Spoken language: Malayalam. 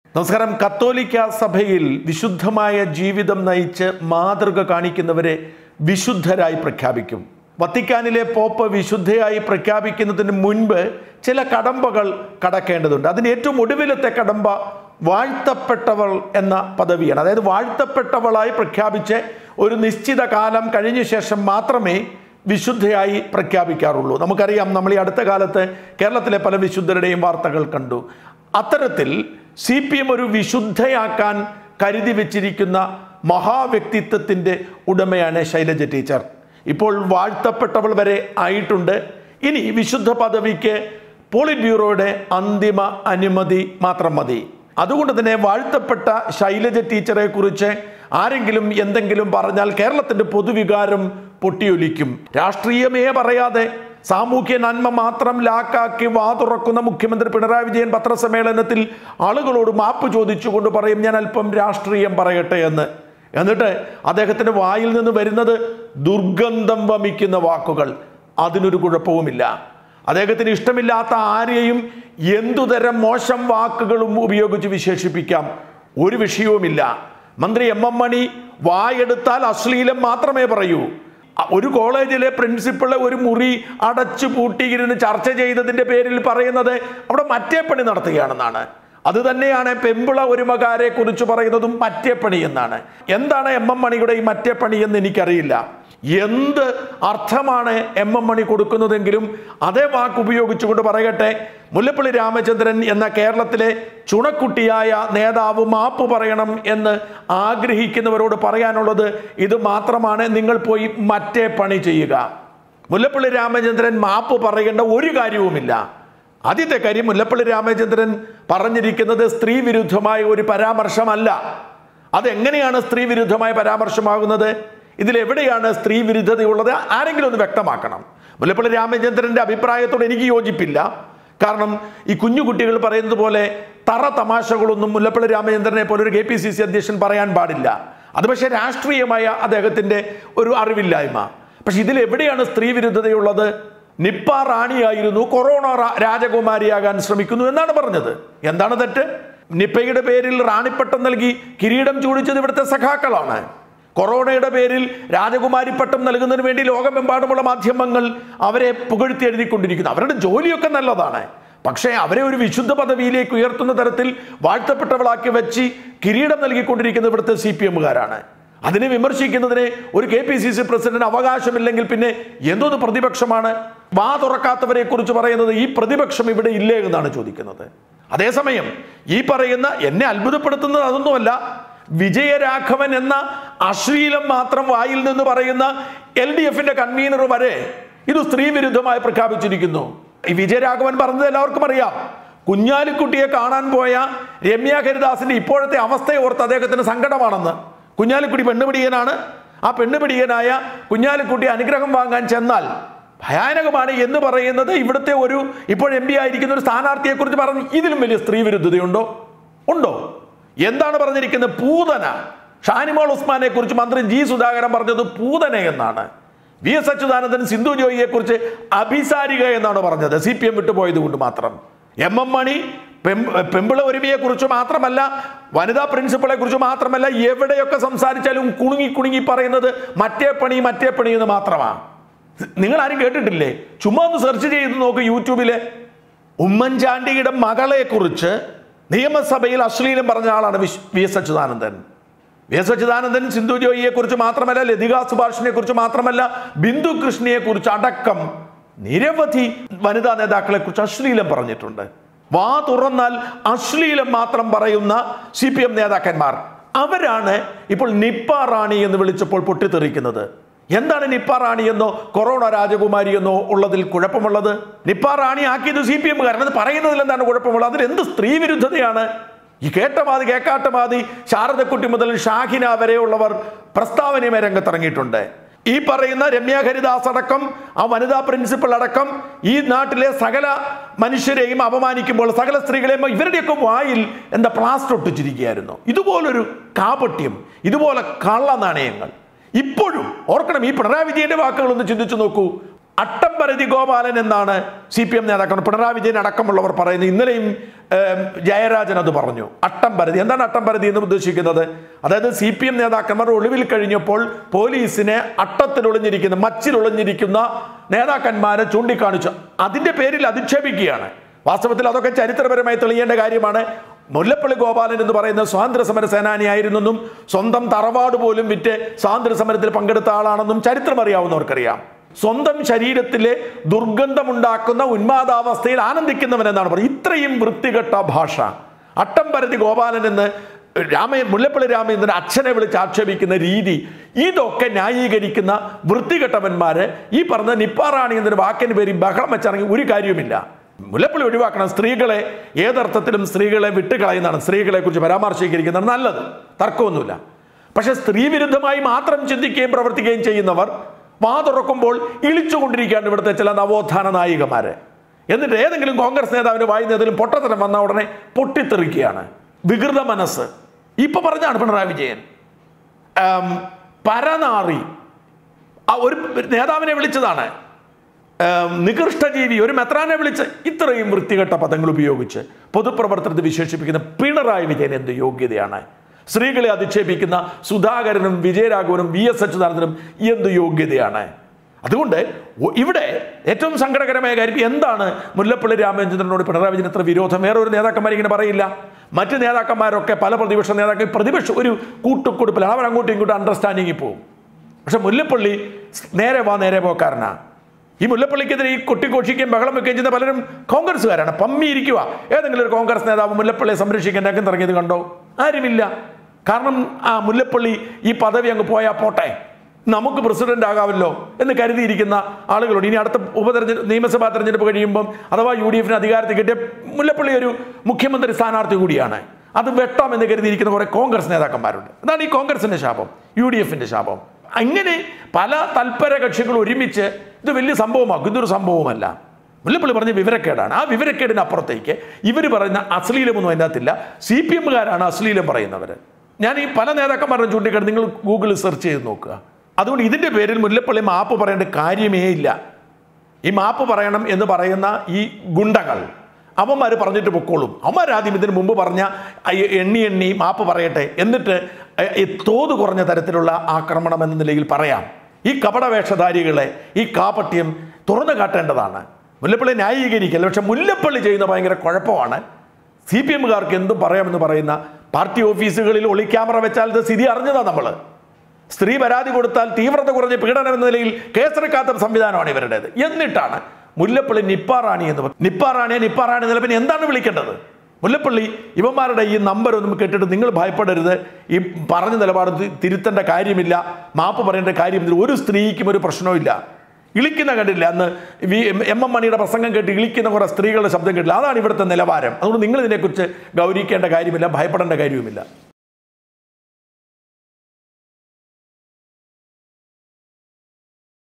നമസ്കാരം കത്തോലിക്ക സഭയിൽ വിശുദ്ധമായ ജീവിതം നയിച്ച് മാതൃക കാണിക്കുന്നവരെ വിശുദ്ധരായി പ്രഖ്യാപിക്കും വത്തിക്കാനിലെ പോപ്പ് വിശുദ്ധയായി പ്രഖ്യാപിക്കുന്നതിന് മുൻപ് ചില കടമ്പകൾ കടക്കേണ്ടതുണ്ട് അതിന് ഏറ്റവും ഒടുവിലത്തെ കടമ്പ വാഴ്ത്തപ്പെട്ടവൾ എന്ന പദവിയാണ് അതായത് വാഴ്ത്തപ്പെട്ടവളായി പ്രഖ്യാപിച്ച് ഒരു നിശ്ചിത കാലം കഴിഞ്ഞ ശേഷം മാത്രമേ വിശുദ്ധയായി പ്രഖ്യാപിക്കാറുള്ളൂ നമുക്കറിയാം നമ്മൾ ഈ അടുത്ത കാലത്ത് കേരളത്തിലെ പല വിശുദ്ധരുടെയും വാർത്തകൾ കണ്ടു അത്തരത്തിൽ സി പി എം ഒരു വിശുദ്ധയാക്കാൻ കരുതി വെച്ചിരിക്കുന്ന മഹാവ്യക്തിത്വത്തിൻ്റെ ഉടമയാണ് ശൈലജ ടീച്ചർ ഇപ്പോൾ വാഴ്ത്തപ്പെട്ടവൾ വരെ ആയിട്ടുണ്ട് ഇനി വിശുദ്ധ പദവിക്ക് പോളിറ്റ് ബ്യൂറോയുടെ അന്തിമ അനുമതി മാത്രം മതി അതുകൊണ്ട് തന്നെ വാഴ്ത്തപ്പെട്ട ശൈലജ ടീച്ചറെ കുറിച്ച് ആരെങ്കിലും എന്തെങ്കിലും പറഞ്ഞാൽ കേരളത്തിന്റെ പൊതുവികാരം പൊട്ടിയൊലിക്കും രാഷ്ട്രീയമേ പറയാതെ സാമൂഹ്യ നന്മ മാത്രം ലാക്കാക്കി വാതുറക്കുന്ന മുഖ്യമന്ത്രി പിണറായി വിജയൻ പത്രസമ്മേളനത്തിൽ ആളുകളോട് മാപ്പ് ചോദിച്ചുകൊണ്ട് പറയും ഞാൻ അല്പം രാഷ്ട്രീയം പറയട്ടെ എന്ന് എന്നിട്ട് അദ്ദേഹത്തിന്റെ വായിൽ നിന്ന് വരുന്നത് ദുർഗന്ധം വമിക്കുന്ന വാക്കുകൾ അതിനൊരു കുഴപ്പവുമില്ല അദ്ദേഹത്തിന് ഇഷ്ടമില്ലാത്ത ആരെയും എന്തുതരം മോശം വാക്കുകളും ഉപയോഗിച്ച് വിശേഷിപ്പിക്കാം ഒരു വിഷയവുമില്ല മന്ത്രി എം എം മണി വായെടുത്താൽ അശ്ലീലം മാത്രമേ പറയൂ അ- ഒരു കോളേജിലെ പ്രിൻസിപ്പളെ ഒരു മുറി അടച്ചു പൂട്ടിയിരുന്ന് ചർച്ച ചെയ്തതിന്റെ പേരിൽ പറയുന്നത് അവിടെ മറ്റേ പണി നടത്തുകയാണെന്നാണ് അത് തന്നെയാണ് പെമ്പിള ഒരുമകാരെ കുറിച്ച് പറയുന്നതും മറ്റേ പണി എന്നാണ് എന്താണ് എം എം മണിയുടെ ഈ മറ്റേ പണി എന്ന് എനിക്കറിയില്ല എന്ത് അർത്ഥമാണ് എം എം മണി കൊടുക്കുന്നതെങ്കിലും അതേ വാക്ക് ഉപയോഗിച്ചുകൊണ്ട് പറയട്ടെ മുല്ലപ്പള്ളി രാമചന്ദ്രൻ എന്ന കേരളത്തിലെ ചുണക്കുട്ടിയായ നേതാവ് മാപ്പ് പറയണം എന്ന് ആഗ്രഹിക്കുന്നവരോട് പറയാനുള്ളത് ഇത് മാത്രമാണ് നിങ്ങൾ പോയി മറ്റേ പണി ചെയ്യുക മുല്ലപ്പള്ളി രാമചന്ദ്രൻ മാപ്പ് പറയേണ്ട ഒരു കാര്യവുമില്ല ആദ്യത്തെ കാര്യം മുല്ലപ്പള്ളി രാമചന്ദ്രൻ പറഞ്ഞിരിക്കുന്നത് സ്ത്രീ വിരുദ്ധമായ ഒരു പരാമർശമല്ല അതെങ്ങനെയാണ് സ്ത്രീ വിരുദ്ധമായ പരാമർശമാകുന്നത് ഇതിലെവിടെയാണ് സ്ത്രീ വിരുദ്ധതയുള്ളത് ആരെങ്കിലും ഒന്ന് വ്യക്തമാക്കണം മുല്ലപ്പള്ളി രാമചന്ദ്രന്റെ അഭിപ്രായത്തോട് എനിക്ക് യോജിപ്പില്ല കാരണം ഈ കുഞ്ഞു കുട്ടികൾ പറയുന്നത് പോലെ തറ തമാശകളൊന്നും മുല്ലപ്പള്ളി രാമചന്ദ്രനെ പോലെ ഒരു കെ പി സി സി അധ്യക്ഷൻ പറയാൻ പാടില്ല അത് പക്ഷേ രാഷ്ട്രീയമായ അദ്ദേഹത്തിന്റെ ഒരു അറിവില്ലായ്മ പക്ഷെ ഇതിൽ എവിടെയാണ് സ്ത്രീ വിരുദ്ധതയുള്ളത് നിപ്പ റാണിയായിരുന്നു കൊറോണ റാ- രാജകുമാരിയാകാൻ ശ്രമിക്കുന്നു എന്നാണ് പറഞ്ഞത് എന്താണ് തെറ്റ് നിപ്പയുടെ പേരിൽ റാണിപ്പട്ടം നൽകി കിരീടം ചൂടിച്ചത് ഇവിടുത്തെ സഖാക്കളാണ് കൊറോണയുടെ പേരിൽ രാജകുമാരി പട്ടം നൽകുന്നതിന് വേണ്ടി ലോകമെമ്പാടുമുള്ള മാധ്യമങ്ങൾ അവരെ പുകഴ്ത്തി എഴുതിക്കൊണ്ടിരിക്കുന്നു അവരുടെ ജോലിയൊക്കെ നല്ലതാണ് പക്ഷേ അവരെ ഒരു വിശുദ്ധ പദവിയിലേക്ക് ഉയർത്തുന്ന തരത്തിൽ വാഴ്ത്തപ്പെട്ടവളാക്കി വെച്ച് കിരീടം നൽകിക്കൊണ്ടിരിക്കുന്നത് ഇവിടുത്തെ സി പി എമ്മുകാരാണ് അതിനെ വിമർശിക്കുന്നതിന് ഒരു K P C C president അവകാശമില്ലെങ്കിൽ പിന്നെ എന്തോന്ന് പ്രതിപക്ഷമാണ് വാ തുറക്കാത്തവരെ കുറിച്ച് പറയുന്നത് ഈ പ്രതിപക്ഷം ഇവിടെ ഇല്ലേ എന്നാണ് ചോദിക്കുന്നത് അതേസമയം ഈ പറയുന്ന എന്നെ അത്ഭുതപ്പെടുത്തുന്നത് അതൊന്നുമല്ല വിജയരാഘവൻ എന്ന അശ്ലീലം മാത്രം വായിൽ നിന്ന് പറയുന്ന എൽ ഡി എഫിന്റെ കൺവീനർ വരെ ഇത് സ്ത്രീ വിരുദ്ധമായി പ്രഖ്യാപിച്ചിരിക്കുന്നു ഈ വിജയരാഘവൻ പറഞ്ഞത് എല്ലാവർക്കും അറിയാം കുഞ്ഞാലിക്കുട്ടിയെ കാണാൻ പോയ രമ്യ ഹരിദാസിന്റെ ഇപ്പോഴത്തെ അവസ്ഥയെ ഓർത്ത് അദ്ദേഹത്തിന് സങ്കടമാണെന്ന് കുഞ്ഞാലിക്കുട്ടി പെണ്ണുപിടിയനാണ് ആ പെണ്ണുപിടിയനായ കുഞ്ഞാലിക്കുട്ടി അനുഗ്രഹം വാങ്ങാൻ ചെന്നാൽ ഭയാനകമാണ് എന്ന് പറയുന്നത് ഇവിടുത്തെ ഒരു ഇപ്പോൾ എം പി ആയിരിക്കുന്ന ഒരു സ്ഥാനാർത്ഥിയെ കുറിച്ച് പറഞ്ഞു ഇതിലും വലിയ സ്ത്രീ വിരുദ്ധതയുണ്ടോ ഉണ്ടോ എന്താണ് പറഞ്ഞിരിക്കുന്നത് പൂതന ഷാനിമോൾ ഉസ്മാനെ കുറിച്ച് മന്ത്രി ജി സുധാകരൻ പറഞ്ഞത് പൂതന എന്നാണ് വി എസ് അച്യുതാനന്ദൻ സിന്ധു ജോയിയെ കുറിച്ച് അഭിസാരിക എന്നാണ് പറഞ്ഞത് സി പി എം വിട്ടുപോയത് കൊണ്ട് മാത്രം എം എം മണി പെം- പെമ്പിള ഒരുമയെ കുറിച്ച് മാത്രമല്ല വനിതാ പ്രിൻസിപ്പളെ കുറിച്ച് മാത്രമല്ല എവിടെയൊക്കെ സംസാരിച്ചാലും കുണുങ്ങി കുണുങ്ങി പറയുന്നത് മറ്റേ പണി മറ്റേ പണി എന്ന് മാത്രമാണ് നിങ്ങൾ ആരും കേട്ടിട്ടില്ലേ ചുമ്മാ ഒന്ന് സെർച്ച് ചെയ്ത് നോക്ക് യൂട്യൂബിലെ ഉമ്മൻചാണ്ടിയുടെ മകളെ കുറിച്ച് നിയമസഭയിൽ അശ്ലീലം പറഞ്ഞ ആളാണ് വിശ്- V S Achuthanandan V S Achuthanandan Sindhu ജോയിയെ കുറിച്ച് മാത്രമല്ല ലതിക സുഭാഷിനെ കുറിച്ച് മാത്രമല്ല ബിന്ദു കൃഷ്ണയെ കുറിച്ച് അടക്കം നിരവധി വനിതാ നേതാക്കളെ കുറിച്ച് അശ്ലീലം പറഞ്ഞിട്ടുണ്ട് വാ തുറന്നാൽ അശ്ലീലം മാത്രം പറയുന്ന സി പി എം നേതാക്കന്മാർ അവരാണ് ഇപ്പോൾ നിപ്പ റാണി എന്ന് വിളിച്ചപ്പോൾ പൊട്ടിത്തെറിക്കുന്നത് എന്താണ് നിപ്പ റാണി എന്നോ കൊറോണ രാജകുമാരി എന്നോ ഉള്ളതിൽ കുഴപ്പമുള്ളത് നിപ്പ റാണി ആക്കിയത് സി പി എമ്മുകാരൻ അത് പറയുന്നതിൽ എന്താണ് കുഴപ്പമുള്ളത് അതിൽ എന്ത് സ്ത്രീ വിരുദ്ധതയാണ് ഈ കേട്ടമാതി കേക്കാട്ടമാതി ശാരദക്കുട്ടി മുതൽ ഷാഹിന വരെയുള്ളവർ പ്രസ്താവനയുമായി രംഗത്തിറങ്ങിയിട്ടുണ്ട് ഈ പറയുന്ന രമ്യ ഹരിദാസ് അടക്കം ആ വനിതാ പ്രിൻസിപ്പൽ അടക്കം ഈ നാട്ടിലെ സകല മനുഷ്യരെയും അപമാനിക്കുമ്പോൾ സകല സ്ത്രീകളെയും ഇവരുടെയൊക്കെ വായിൽ എന്താ പ്ലാസ്റ്റർ ഒട്ടിച്ചിരിക്കുകയായിരുന്നു ഇതുപോലൊരു കാപട്യം ഇതുപോലെ കള്ള നാണയങ്ങൾ ഇപ്പോഴും ഓർക്കണം ഈ പിണറായി വിജയന്റെ വാക്കുകൾ ഒന്ന് ചിന്തിച്ചു നോക്കൂ അട്ടംപരതി ഗോപാലൻ എന്നാണ് സി പി എം നേതാക്കൾ പിണറായി വിജയൻ അടക്കമുള്ളവർ പറയുന്നത് ഇന്നലെയും ഏം, ജയരാജൻ അത് പറഞ്ഞു അട്ടംപരതി എന്താണ് അട്ടംപരതി എന്ന് ഉദ്ദേശിക്കുന്നത് അതായത് സി പി എം നേതാക്കന്മാർ ഒളിവിൽ കഴിഞ്ഞപ്പോൾ പോലീസിനെ അട്ടത്തിൽ ഒളിഞ്ഞിരിക്കുന്ന മച്ചിൽ ഒളിഞ്ഞിരിക്കുന്ന നേതാക്കന്മാരെ ചൂണ്ടിക്കാണിച്ചു അതിന്റെ പേരിൽ അധിക്ഷേപിക്കുകയാണ് വാസ്തവത്തിൽ അതൊക്കെ ചരിത്രപരമായി തെളിയേണ്ട കാര്യമാണ് മുല്ലപ്പള്ളി ഗോപാലൻ എന്ന് പറയുന്ന സ്വാതന്ത്ര്യ സമര സേനാനിയായിരുന്നെന്നും സ്വന്തം തറവാട് പോലും വിറ്റ് സ്വാതന്ത്ര്യ സമരത്തിൽ പങ്കെടുത്ത ആളാണെന്നും ചരിത്രം അറിയാവുന്നവർക്കറിയാം സ്വന്തം ശരീരത്തിലെ ദുർഗന്ധമുണ്ടാക്കുന്ന ഉന്മാദാവസ്ഥയിൽ ആനന്ദിക്കുന്നവൻ എന്നാണ് പറയുന്നത് ഇത്രയും വൃത്തികെട്ട ഭാഷ അട്ടംപരതി ഗോപാലൻ എന്ന് രാമ മുല്ലപ്പള്ളി രാമചന്ദ്രൻ അച്ഛനെ വിളിച്ച് ആക്ഷേപിക്കുന്ന രീതി ഇതൊക്കെ ന്യായീകരിക്കുന്ന വൃത്തികെട്ടവന്മാര് ഈ പറഞ്ഞ നിപ്പാറാണി എന്നൊരു വാക്കിന് പേര് ബഹളം വെച്ചിറങ്ങി ഒരു കാര്യവുമില്ല മുല്ലപ്പള്ളി ഒഴിവാക്കണം സ്ത്രീകളെ ഏതർത്ഥത്തിലും സ്ത്രീകളെ വിട്ടുകളയുന്നതാണ് സ്ത്രീകളെ കുറിച്ച് പരാമർശിക്കുന്നതാണ് നല്ലത് തർക്കമൊന്നുമില്ല പക്ഷെ സ്ത്രീ വിരുദ്ധമായി മാത്രം ചിന്തിക്കുകയും പ്രവർത്തിക്കുകയും ചെയ്യുന്നവർ വാ തുറക്കുമ്പോൾ ഇളിച്ചുകൊണ്ടിരിക്കുകയാണ് ഇവിടുത്തെ ചില നവോത്ഥാന നായികമാര് എന്നിട്ട് ഏതെങ്കിലും കോൺഗ്രസ് നേതാവിന്റെ വായുന്ന ഏതെങ്കിലും പൊട്ടത്തരം വന്ന ഉടനെ പൊട്ടിത്തെറിക്കുകയാണ് വികൃത മനസ്സ് ഇപ്പൊ പറഞ്ഞാണ് പിണറായി വിജയൻ ആം, പരനാറി ആ ഒരു നേതാവിനെ വിളിച്ചതാണ് ആം, നികൃഷ്ടജീവി ഒരു മെത്രാനെ വിളിച്ച് ഇത്രയും വൃത്തികെട്ട പദങ്ങൾ ഉപയോഗിച്ച് പൊതുപ്രവർത്തനത്തെ വിശേഷിപ്പിക്കുന്ന പിണറായി വിജയൻ എന്ത് യോഗ്യതയാണ് സ്ത്രീകളെ അധിക്ഷേപിക്കുന്ന സുധാകരനും വിജയരാഘവനും വി എസ് അച്യുതാനന്ദനും എന്ത് യോഗ്യതയാണ് അതുകൊണ്ട് ഒ- ഇവിടെ ഏറ്റവും സങ്കടകരമായ കാര്യം എന്താണ് മുല്ലപ്പള്ളി രാമചന്ദ്രനോട് പിണറായി വിജയൻ എത്ര വിരോധം വേറെ ഒരു നേതാക്കന്മാർ ഇങ്ങനെ പറയില്ല മറ്റ് നേതാക്കന്മാരൊക്കെ പല പ്രതിപക്ഷ നേതാക്കൾ പ്രതിപക്ഷ ഒരു കൂട്ടുകൊടുപ്പിലാണ് അവർ അങ്ങോട്ടും ഇങ്ങോട്ടും അണ്ടർസ്റ്റാൻഡിങ്ങിൽ പോകും പക്ഷെ മുല്ലപ്പള്ളി നേരെ വാ നേരെ പോക്കാരനാ ഈ മുല്ലപ്പള്ളിക്കെതിരെ ഈ കൊട്ടിഘോഷിക്കുകയും ബഹളം വെക്കുകയും ചെയ്യുന്ന പലരും കോൺഗ്രസ്സുകാരാണ് പമ്മിയിരിക്കുക ഏതെങ്കിലും ഒരു കോൺഗ്രസ് നേതാവ് മുല്ലപ്പള്ളിയെ സംരക്ഷിക്കാൻ രംഗം ഇറങ്ങിയത് കണ്ടോ ആരുമില്ല കാരണം ആ മുല്ലപ്പള്ളി ഈ പദവി അങ്ങ് പോയാൽ പോട്ടെ നമുക്ക് പ്രസിഡന്റ് ആകാമല്ലോ എന്ന് കരുതിയിരിക്കുന്ന ആളുകളുണ്ട് ഇനി അടുത്ത ഉപതെരഞ്ഞെടുപ്പ് നിയമസഭാ തെരഞ്ഞെടുപ്പ് കഴിയുമ്പം അഥവാ യു ഡി എഫിന് അധികാരത്തിൽ കിട്ടിയ മുല്ലപ്പള്ളി ഒരു മുഖ്യമന്ത്രി സ്ഥാനാർത്ഥി കൂടിയാണ് അത് വെട്ടാം എന്ന് കരുതിയിരിക്കുന്ന കുറെ കോൺഗ്രസ് നേതാക്കന്മാരുണ്ട് അതാണ് ഈ കോൺഗ്രസിന്റെ ശാപം യു ഡി എഫിന്റെ ശാപം അങ്ങനെ പല തൽപര കക്ഷികൾ ഒരുമിച്ച് ഇത് വലിയ സംഭവമാക്കും ഇതൊരു സംഭവമല്ല മുല്ലപ്പള്ളി പറഞ്ഞ വിവരക്കേടാണ് ആ വിവരക്കേടിന് അപ്പുറത്തേക്ക് ഇവർ പറയുന്ന അശ്ലീലമൊന്നും അതിൻ്റെ അകത്തില്ല സി പി എമ്മുകാരാണ് അശ്ലീലം പറയുന്നവർ ഞാൻ ഈ പല നേതാക്കന്മാരും ചൂണ്ടിക്കാട്ട് നിങ്ങൾ ഗൂഗിളിൽ സെർച്ച് ചെയ്ത് നോക്കുക അതുകൊണ്ട് ഇതിൻ്റെ പേരിൽ മുല്ലപ്പള്ളി മാപ്പ് പറയേണ്ട കാര്യമേ ഇല്ല ഈ മാപ്പ് പറയണം എന്ന് പറയുന്ന ഈ ഗുണ്ടകൾ അവന്മാർ പറഞ്ഞിട്ട് പൊക്കോളും അവന്മാർ ആദ്യം ഇതിന് മുമ്പ് പറഞ്ഞ ആ എണ്ണി എണ്ണി മാപ്പ് പറയട്ടെ എന്നിട്ട് ഈ തോത് കുറഞ്ഞ തരത്തിലുള്ള ആക്രമണം എന്ന നിലയിൽ പറയാം ഈ കപടവേഷധാരികളെ ഈ കാപട്യം തുറന്നു കാട്ടേണ്ടതാണ് മുല്ലപ്പള്ളി ന്യായീകരിക്കല്ല പക്ഷെ മുല്ലപ്പള്ളി ചെയ്യുന്ന ഭയങ്കര കുഴപ്പമാണ് സി പി എമ്മുകാർക്ക് എന്തും പറയാമെന്ന് പറയുന്ന പാർട്ടി ഓഫീസുകളിൽ ഒളിക്യാമറ വെച്ചാൽ ഇത് സ്ഥിതി അറിഞ്ഞതാ നമ്മൾ സ്ത്രീ പരാതി കൊടുത്താൽ തീവ്രത കുറഞ്ഞ പീഡനം എന്ന നിലയിൽ കേസെടുക്കാത്ത സംവിധാനമാണ് ഇവരുടേത് എന്നിട്ടാണ് മുല്ലപ്പള്ളി നിപ്പാറാണി എന്ന് പറ- നിപ്പാറാണിയെ നിപ്പാറാണി എന്നല്ല പിന്നെ എന്താണ് വിളിക്കേണ്ടത് മുല്ലപ്പള്ളി ഇവന്മാരുടെ ഈ നമ്പർ ഒന്നും കേട്ടിട്ട് നിങ്ങൾ ഭയപ്പെടരുത് ഈ പറഞ്ഞ നിലപാട് തി- തിരുത്തേണ്ട കാര്യമില്ല മാപ്പ് പറയേണ്ട കാര്യമില്ല ഒരു സ്ത്രീക്കും ഒരു പ്രശ്നവുമില്ല ഇളിക്കുന്ന കണ്ടില്ല അന്ന് വി എം എം മണിയുടെ പ്രസംഗം കേട്ട് ഇളിക്കുന്ന കുറെ സ്ത്രീകളുടെ ശബ്ദം കേട്ടില്ല അതാണ് ഇവിടുത്തെ നിലവാരം അതുകൊണ്ട് നിങ്ങൾ ഇതിനെക്കുറിച്ച് ഗൗരിക്കേണ്ട കാര്യമില്ല ഭയപ്പെടേണ്ട കാര്യവുമില്ല